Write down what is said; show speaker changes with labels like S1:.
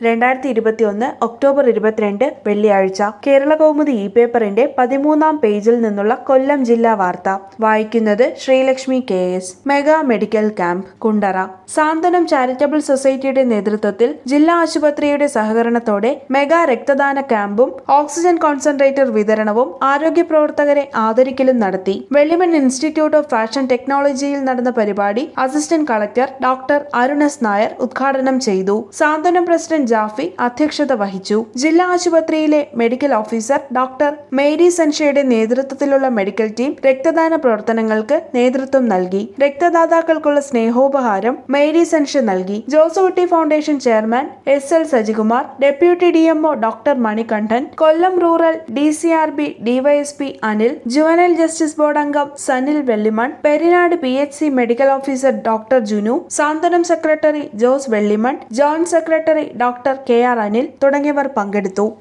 S1: രണ്ടായിരത്തി ഇരുപത്തിയൊന്ന് ഒക്ടോബർ ഇരുപത്തിരണ്ട് വെള്ളിയാഴ്ച കേരള കൗമുദി ഇ പേപ്പറിന്റെ പതിമൂന്നാം പേജിൽ നിന്നുള്ള കൊല്ലം ജില്ലാ വാർത്ത വായിക്കുന്നത് Sreelakshmi K S mega medical camp Kundara Santhwanam charitable സൊസൈറ്റിയുടെ നേതൃത്വത്തിൽ ജില്ലാ ആശുപത്രിയുടെ സഹകരണത്തോടെ മെഗാ രക്തദാന ക്യാമ്പും ഓക്സിജൻ കോൺസെൻട്രേറ്റർ വിതരണവും ആരോഗ്യ പ്രവർത്തകരെ ആദരിക്കലും നടത്തി വെള്ളിമൺ ഇൻസ്റ്റിറ്റ്യൂട്ട് ഓഫ് ഫാഷൻ ടെക്നോളജിയിൽ നടന്ന പരിപാടി assistant collector doctor Arunas Nair ഉദ്ഘാടനം ചെയ്തു സാന്ത്വനം പ്രസിഡന്റ് ജാഫി അധ്യക്ഷത വഹിച്ചു ജില്ലാ ആശുപത്രിയിലെ മെഡിക്കൽ ഓഫീസർ ഡോക്ടർ മേരി സൻഷയുടെ നേതൃത്വത്തിലുള്ള മെഡിക്കൽ ടീം രക്തദാന പ്രവർത്തനങ്ങൾക്ക് നേതൃത്വം നൽകി രക്തദാതാക്കൾക്കുള്ള സ്നേഹോപഹാരം മേരി സൻഷ നൽകി Josootty foundation chairman S L Sajikumar deputy D MO doctor Manikandan Kollam rural D C R B DYSP Anil juvenile justice board അംഗം Sanil Vellimon Perinad P H C medical officer doctor Junu Santhwanam secretary Jose Vellimon joint secretary doctor K R Anil തുടങ്ങിയവർ പങ്കെടുത്തു